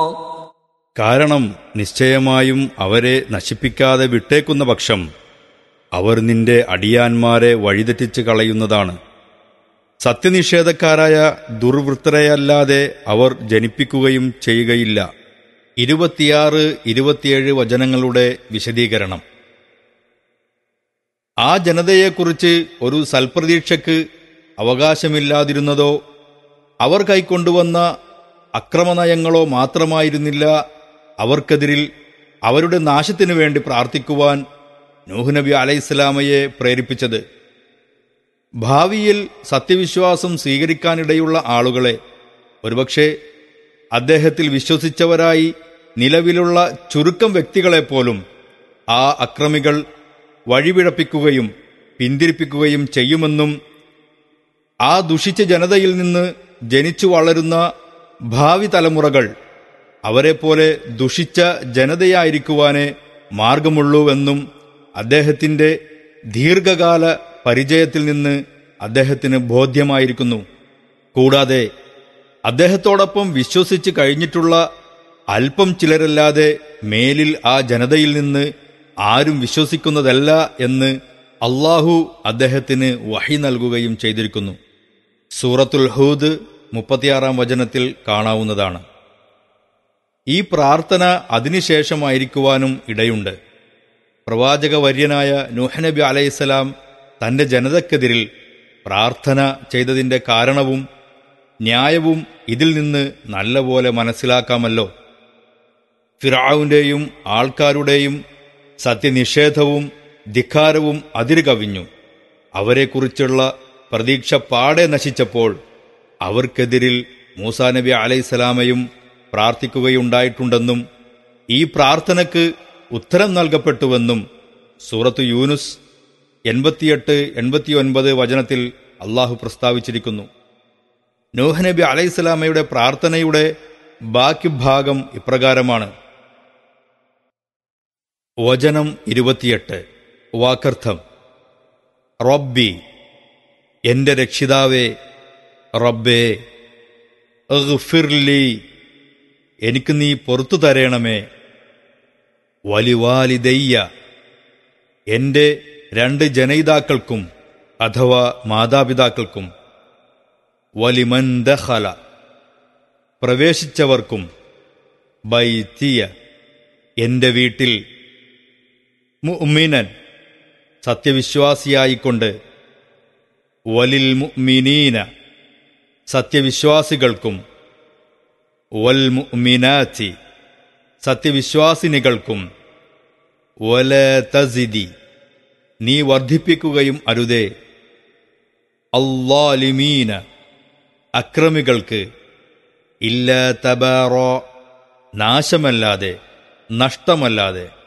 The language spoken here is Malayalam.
കാരണം നിശ്ചയമായും അവരെ നശിപ്പിക്കാതെ വിട്ടേക്കുന്ന പക്ഷം അവർ നിന്റെ അടിയാന്മാരെ വഴിതെറ്റിച്ച് കളയുന്നതാണ് സത്യനിഷേധക്കാരായ ദുർവൃത്തരെയല്ലാതെ അവർ ജനിപ്പിക്കുകയും ചെയ്യുകയില്ല ഇരുപത്തിയാറ് ഇരുപത്തിയേഴ് വചനങ്ങളുടെ വിശദീകരണം ആ ജനതയെക്കുറിച്ച് ഒരു സൽപ്രതീക്ഷയ്ക്ക് അവകാശമില്ലാതിരുന്നതോ അവർ കൈക്കൊണ്ടുവന്ന അക്രമനയങ്ങളോ മാത്രമായിരുന്നില്ല അവർക്കെതിരിൽ അവരുടെ നാശത്തിനു വേണ്ടി പ്രാർത്ഥിക്കുവാൻ നൂഹ് നബി അലൈഹിസ്ലാമയെ പ്രേരിപ്പിച്ചത് ഭാവിയിൽ സത്യവിശ്വാസം സ്വീകരിക്കാനിടയുള്ള ആളുകളെ ഒരുപക്ഷെ അദ്ദേഹത്തിൽ വിശ്വസിച്ചവരായി നിലവിലുള്ള ചുരുക്കം വ്യക്തികളെപ്പോലും ആ അക്രമികൾ വഴിപിഴപ്പിക്കുകയും പിന്തിരിപ്പിക്കുകയും ചെയ്യുമെന്നും ആ ദുഷിച്ച ജനതയിൽ നിന്ന് ജനിച്ചു വളരുന്ന ഭാവി തലമുറകൾ അവരെപ്പോലെ ദുഷിച്ച ജനതയായിരിക്കുവാനേ മാർഗമുള്ളൂവെന്നും അദ്ദേഹത്തിന്റെ ദീർഘകാല പരിചയത്തിൽ നിന്ന് അദ്ദേഹത്തിന് ബോധ്യമായിരിക്കുന്നു കൂടാതെ അദ്ദേഹത്തോടൊപ്പം വിശ്വസിച്ച് കഴിഞ്ഞിട്ടുള്ള അല്പം ചിലരല്ലാതെ മേലിൽ ആ ജനതയിൽ നിന്ന് ആരും വിശ്വസിക്കുന്നതല്ല എന്ന് അള്ളാഹു അദ്ദേഹത്തിന് വഹി നൽകുകയും ചെയ്തിരിക്കുന്നു സൂറത്തുൽ ഹൂദ് മുപ്പത്തിയാറാം വചനത്തിൽ കാണാവുന്നതാണ് ഈ പ്രാർത്ഥന അതിനുശേഷമായിരിക്കുവാനും ഇടയുണ്ട് പ്രവാചകവര്യനായ നൂഹനബി അലൈഹിസ്സലാം തന്റെ ജനതക്കെതിരിൽ പ്രാർത്ഥന ചെയ്തതിന്റെ കാരണവും ന്യായവും ഇതിൽ നിന്ന് നല്ലപോലെ മനസ്സിലാക്കാമല്ലോ ഫിറാവുന്റെയും ആൾക്കാരുടെയും സത്യനിഷേധവും ധിക്കാരവും അതിര് കവിഞ്ഞു അവരെക്കുറിച്ചുള്ള പ്രതീക്ഷ പാടെ നശിച്ചപ്പോൾ അവർക്കെതിരിൽ മൂസാ നബി അലൈഹിസ്സലാമയും പ്രാർത്ഥിക്കുകയുണ്ടായിട്ടുണ്ടെന്നും ഈ പ്രാർത്ഥനയ്ക്ക് ഉത്തരം നൽകപ്പെട്ടുവെന്നും സൂറത്ത് യൂനുസ് എൺപത്തിയെട്ട് എൺപത്തിയൊൻപത് വചനത്തിൽ അള്ളാഹു പ്രസ്താവിച്ചിരിക്കുന്നു നൂഹ് നബി അലൈഹിസ്സലാമയുടെ പ്രാർത്ഥനയുടെ ബാക്കി ഭാഗം ഇപ്രകാരമാണ് വചനം ഇരുപത്തിയെട്ട് വാക്കർത്ഥം റബ്ബി എന്റെ രക്ഷിതാവേ റബ്ബേ അഗ്ഫിർലി എനിക്ക് നീ പൊറത്തു തരേണമേ വലിവാലിദയ്യ എന്റെ രണ്ട് ജനയിതാക്കൾക്കും അഥവാ മാതാപിതാക്കൾക്കും വലിമൻ ദഖല പ്രവേശിച്ചവർക്കും ബൈത്തിയ എന്റെ വീട്ടിൽ മുഅ്മിനൻ സത്യവിശ്വാസിയായിക്കൊണ്ട് വലിൽ മുഅ്മിനീന സത്യവിശ്വാസികൾക്കും വൽ മുഅ്മിനാത്തി സത്യവിശ്വാസിനികൾക്കും വല തസിദി നീ വർദ്ധിപ്പിക്കുകയും അരുതേ അള്ളാലിമീന അക്രമികൾക്ക് ഇല്ല തബാറോ നാശമല്ലാതെ നഷ്ടമല്ലാതെ